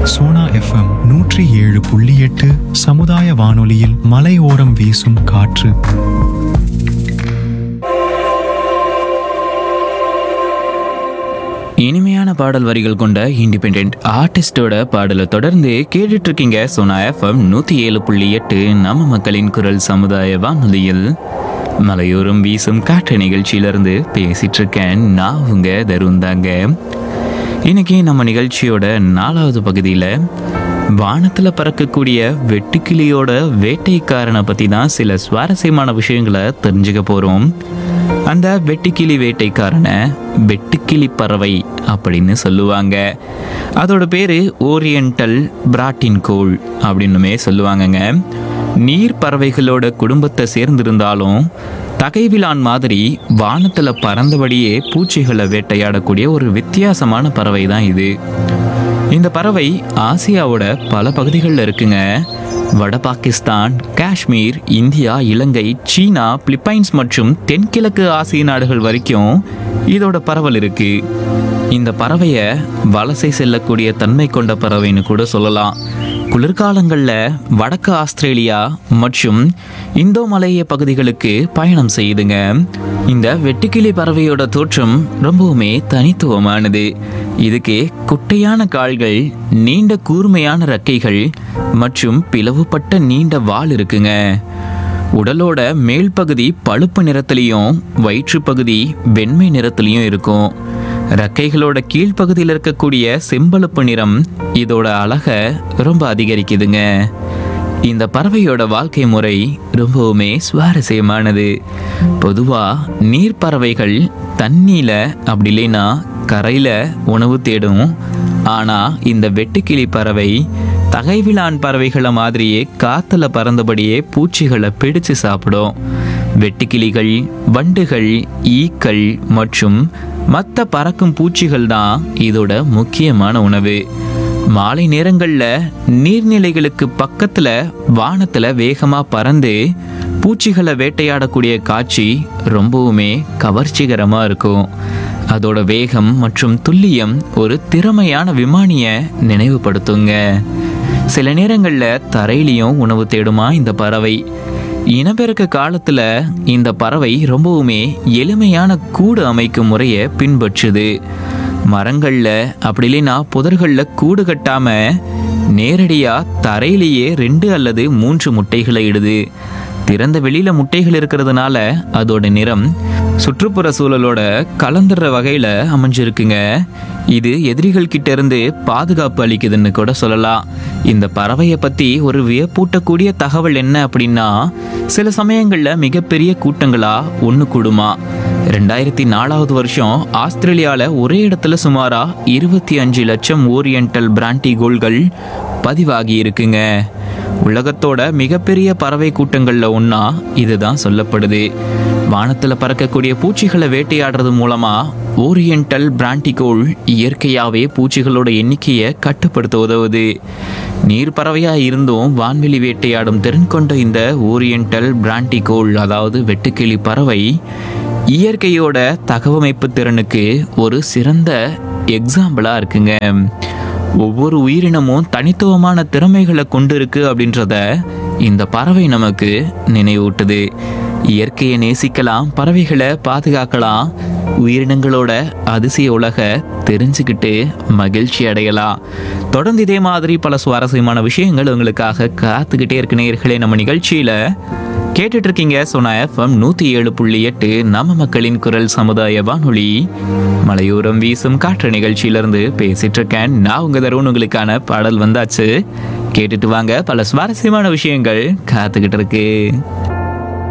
Sona FM நூற்றி ஏழு புள்ளி எட்டு சமுதாய வானொலியில் மலையோரம் வீசும் காற்று இனிமையான பாடல் வரிகள் கொண்ட இண்டிபெண்ட் ஆர்டிஸ்டோட பாடலை தொடர்ந்து கேட்டுட்டு இருக்கீங்க சோனா எஃப்எம் நூத்தி ஏழு புள்ளி எட்டு நம்ம மக்களின் குரல் சமுதாய வானொலியில் மலையோரம் வீசும் காற்று நிகழ்ச்சியிலிருந்து பேசிட்டு இருக்கேன் நான் உங்க தருந்தாங்க இன்னைக்கு நம்ம நிகழ்ச்சியோட நாலாவது பகுதியில் வானத்தில் பறக்கக்கூடிய வெட்டுக்கிளியோட வேட்டைக்காரனை பற்றி தான் சில சுவாரஸ்யமான விஷயங்களை தெரிஞ்சுக்க போகிறோம் அந்த வெட்டுக்கிளி வேட்டைக்காரனை வெட்டுக்கிளி பறவை அப்படின்னு சொல்லுவாங்க அதோட பேர் ஓரியண்டல் பிராட்டின் கோள் அப்படின்னுமே சொல்லுவாங்கங்க நீர் பறவைகளோட குடும்பத்தை சேர்ந்திருந்தாலும் தகைவிலான் மாதிரி வானத்தில் பறந்தபடியே பூச்சிகளை வேட்டையாடக்கூடிய ஒரு வித்தியாசமான பறவை தான் இது இந்த பறவை ஆசியாவோட பல பகுதிகளில் இருக்குங்க வட பாகிஸ்தான் காஷ்மீர் இந்தியா இலங்கை சீனா பிலிப்பைன்ஸ் மற்றும் தென்கிழக்கு ஆசிய நாடுகள் வரைக்கும் இதோட பரவல் இருக்கு இந்த பறவையை வலசை செல்லக்கூடிய தன்மை கொண்ட பறவைன்னு கூட சொல்லலாம் குளிர்காலங்களில் வடக்கு ஆஸ்திரேலியா மற்றும் இந்தோ மலைய பகுதிகளுக்கு பயணம் செய்யுதுங்க இந்த வெட்டுக்கிளி பறவையோட தோற்றம் ரொம்பவுமே தனித்துவமானது இதுக்கு குட்டையான கால்கள் நீண்ட கூர்மையான ரெக்கைகள் மற்றும் பிளவுபட்ட நீண்ட வால் இருக்குங்க உடலோட மேல் பகுதி பழுப்பு நிறத்திலையும் வயிற்றுப் பகுதி வெண்மை நிறத்திலையும் இருக்கும் ரெக்கைகளோட கீழ்ப்பகுதியில் இருக்கக்கூடிய செம்பழுப்பு நிறம் இதோட அழகை ரொம்ப அதிகரிக்குதுங்க இந்த பறவையோட வாழ்க்கை முறை ரொம்பவுமே சுவாரஸ்யமானது பொதுவாக நீர்ப்பறவைகள் தண்ணியில அப்படி இல்லைன்னா கரையில உணவு தேடும் ஆனா இந்த வெட்டுக்கிளி பறவை தகைவிலான் பறவைகளை மாதிரியே காத்துல பறந்தபடியே பூச்சிகளை பிடிச்சு சாப்பிடும் வெட்டுக்கிளிகள் வண்டுகள் ஈக்கள் மற்றும் மற்ற பறக்கும் பூச்சிகள் தான் இதோட முக்கியமான உணவு மாலை நேரங்களில் நீர்நிலைகளுக்கு பக்கத்துல வானத்துல வேகமா பறந்து பூச்சிகளை வேட்டையாடக்கூடிய காட்சி ரொம்பவுமே கவர்ச்சிகரமா இருக்கும் அதோட வேகம் மற்றும் துல்லியம் ஒரு திறமையான விமானிய நினைவுபடுத்துங்க சில நேரங்களில் தரையிலையும் உணவு தேடுமா இந்த பறவை இனப்பெருக்க காலத்துல இந்த பறவை ரொம்பவுமே எளிமையான கூடு அமைக்கும் முறையை பின்பற்றுது மரங்கள்ல அப்படி இல்லைன்னா புதர்கள்ல கூடு கட்டாம நேரடியா தரையிலேயே ரெண்டு அல்லது மூன்று முட்டைகளை இடுது திறந்த வெளியில முட்டைகள் இருக்கிறதுனால அதோட நிறம் சுற்றுப்புற சூழலோட கலந்துற வகையில அமைஞ்சிருக்குங்க இது எதிரிகள் கிட்ட இருந்து பாதுகாப்பு அளிக்குதுன்னு கூட சொல்லலாம் இந்த பறவையை பத்தி ஒரு வியப்பூட்டக்கூடிய தகவல் என்ன அப்படின்னா சில சமயங்கள்ல மிகப்பெரிய கூட்டங்களா ஒன்று கூடுமா ரெண்டாயிரத்தி நாலாவது வருஷம் ஆஸ்திரேலியால ஒரே இடத்துல சுமாரா இருபத்தி அஞ்சு லட்சம் ஓரியண்டல் பிராண்டி கோல்கள் பதிவாகி இருக்குங்க உலகத்தோட மிகப்பெரிய பறவை கூட்டங்கள்ல ஒன்றா இதுதான் சொல்லப்படுது வானத்தில் பறக்கக்கூடிய பூச்சிகளை வேட்டையாடுறது மூலமா ஓரியண்டல் பிராண்டிகோல் இயற்கையாகவே பூச்சிகளோட எண்ணிக்கையை கட்டுப்படுத்த உதவுது நீர் பறவையா இருந்தும் வான்வெளி வேட்டையாடும் திறன் கொண்ட இந்த ஓரியண்டல் பிராண்டிகோல் அதாவது வெட்டுக்கிளி பறவை இயற்கையோட தகவமைப்பு திறனுக்கு ஒரு சிறந்த எக்ஸாம்பிளா இருக்குங்க ஒவ்வொரு உயிரினமும் தனித்துவமான திறமைகளை கொண்டு இருக்கு அப்படின்றத இந்த பறவை நமக்கு நினைவூட்டுது இயற்கையை நேசிக்கலாம் பறவைகளை பாதுகாக்கலாம் உயிரினங்களோட அதிசய உலக தெரிஞ்சுக்கிட்டு மகிழ்ச்சி அடையலாம் தொடர்ந்து இதே மாதிரி பல சுவாரஸ்யமான விஷயங்கள் உங்களுக்காக காத்துக்கிட்டே இருக்கு நேயர்களே நம்ம நிகழ்ச்சியில கேட்டுட்டு இருக்கீங்க சோனா எஃப்எம் நூத்தி ஏழு புள்ளி எட்டு நம்ம மக்களின் குரல் சமுதாய வானொலி மலையோரம் வீசும் காற்று நிகழ்ச்சியிலிருந்து பேசிட்டு இருக்கேன் நான் உங்க தருண் உங்களுக்கான பாடல் வந்தாச்சு கேட்டுட்டு வாங்க பல சுவாரஸ்யமான விஷயங்கள் காத்துக்கிட்டு இருக்கு